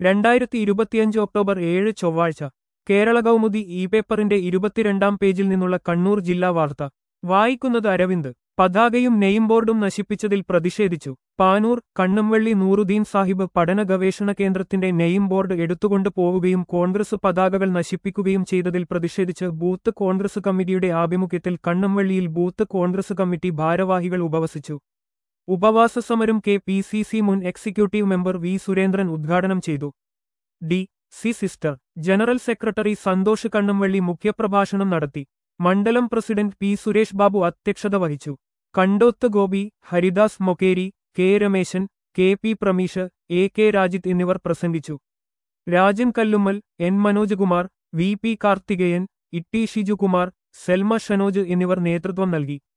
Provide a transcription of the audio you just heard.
രണ്ടായിരത്തി ഇരുപത്തിയഞ്ച് ഒക്ടോബർ ഏഴ് ചൊവ്വാഴ്ച കേരള കൗമുദി ഇ പേപ്പറിന്റെ ഇരുപത്തിരണ്ടാം പേജിൽ നിന്നുള്ള കണ്ണൂർ ജില്ലാ വാർത്ത വായിക്കുന്നത് അരവിന്ദ് പതാകയും നെയിം ബോർഡും നശിപ്പിച്ചതിൽ പ്രതിഷേധിച്ചു പാനൂർ കണ്ണംവള്ളി നൂറുദ്ദീൻ സാഹിബ് പഠന ഗവേഷണ കേന്ദ്രത്തിന്റെ നെയിം ബോർഡ് എടുത്തുകൊണ്ടു പോവുകയും കോൺഗ്രസ് പതാകകൾ നശിപ്പിക്കുകയും ചെയ്തതിൽ പ്രതിഷേധിച്ച് ബൂത്ത് കോൺഗ്രസ് കമ്മിറ്റിയുടെ ആഭിമുഖ്യത്തിൽ കണ്ണംവള്ളിയിൽ ബൂത്ത് കോൺഗ്രസ് കമ്മിറ്റി ഭാരവാഹികൾ ഉപവസിച്ചു ഉപവാസ സമരം കെ പി സി സി മുൻ എക്സിക്യൂട്ടീവ് മെമ്പർ വി സുരേന്ദ്രൻ ഉദ്ഘാടനം ചെയ്തു D C sister general secretary Santhosh Kannamvalli മുഖ്യപ്രഭാഷണം നടത്തി മണ്ഡലം പ്രസിഡന്റ് പി സുരേഷ് ബാബു അധ്യക്ഷത വഹിച്ചു Kandoth Gopi Haridas Mokeri K Rameshan K P Prameesh A K Rajith എന്നിവർ പ്രസംഗിച്ചു Rajan Kallummal N Manojkumar V P Karthikeyan Itty Shijukumar Selma Shanoj എന്നിവർ നേതൃത്വം നൽകി